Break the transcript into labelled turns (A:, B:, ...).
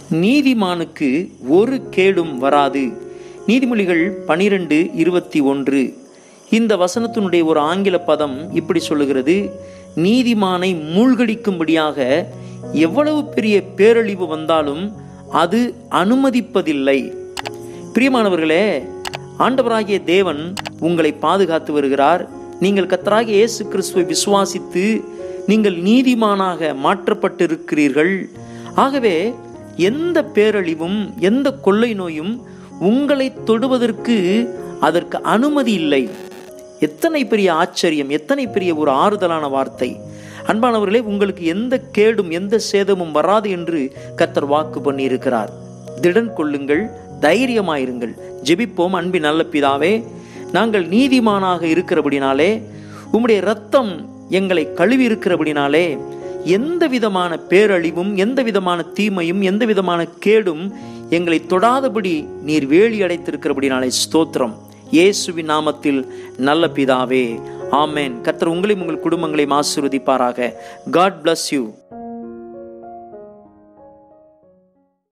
A: நீதிமானுக்கு ஒரு கேடும் வராது நீதிமொழிகள் பனிரெண்டு இருபத்தி ஒன்று இந்த வசனத்தினுடைய ஒரு ஆங்கில பதம் இப்படி சொல்லுகிறது நீதிமானை மூழ்கடிக்கும்படியாக எவ்வளவு பெரிய பேரழிவு வந்தாலும் அது அனுமதிப்பதில்லை பிரியமானவர்களே ஆண்டவராகிய தேவன் உங்களை பாதுகாத்து வருகிறார் நீங்கள் கத்தராகிய இயேசு கிறிஸ்துவை விசுவாசித்து நீங்கள் நீதிமானாக மாற்றப்பட்டிருக்கிறீர்கள் ஆகவே எந்த பேரழிவும் எந்த கொள்ளை நோயும் உங்களை தொடுவதற்கு அதற்கு அனுமதி இல்லை எத்தனை பெரிய ஆச்சரியம் எத்தனை பெரிய ஒரு ஆறுதலான வார்த்தை அன்பானவர்களே உங்களுக்கு எந்த கேடும் எந்த சேதமும் வராது என்று கத்தர் வாக்கு பண்ணியிருக்கிறார் திடன் கொள்ளுங்கள் தைரியமாயிருங்கள் ஜெபிப்போம் அன்பின் நல்ல பிதாவே நாங்கள் நீதிமானாக இருக்கிறபடினாலே உம்முடைய ரத்தம் எங்களை கழுவி இருக்கிறபடினாலே எந்த விதமான பேரழிவும் எந்த விதமான தீமையும் எந்த விதமான கேடும் எங்களை தொடாதபடி நீர் வேலி அடைத்திருக்கிறபடினாலே ஸ்தோத்திரம் இயேசுவின் நாமத்தில் நல்ல பிதாவே ஆமேன் கர்த்தர் உங்களையும் உங்கள் குடும்பங்களையும் ஆசீர்வதிப்பாராக காட் bless யூ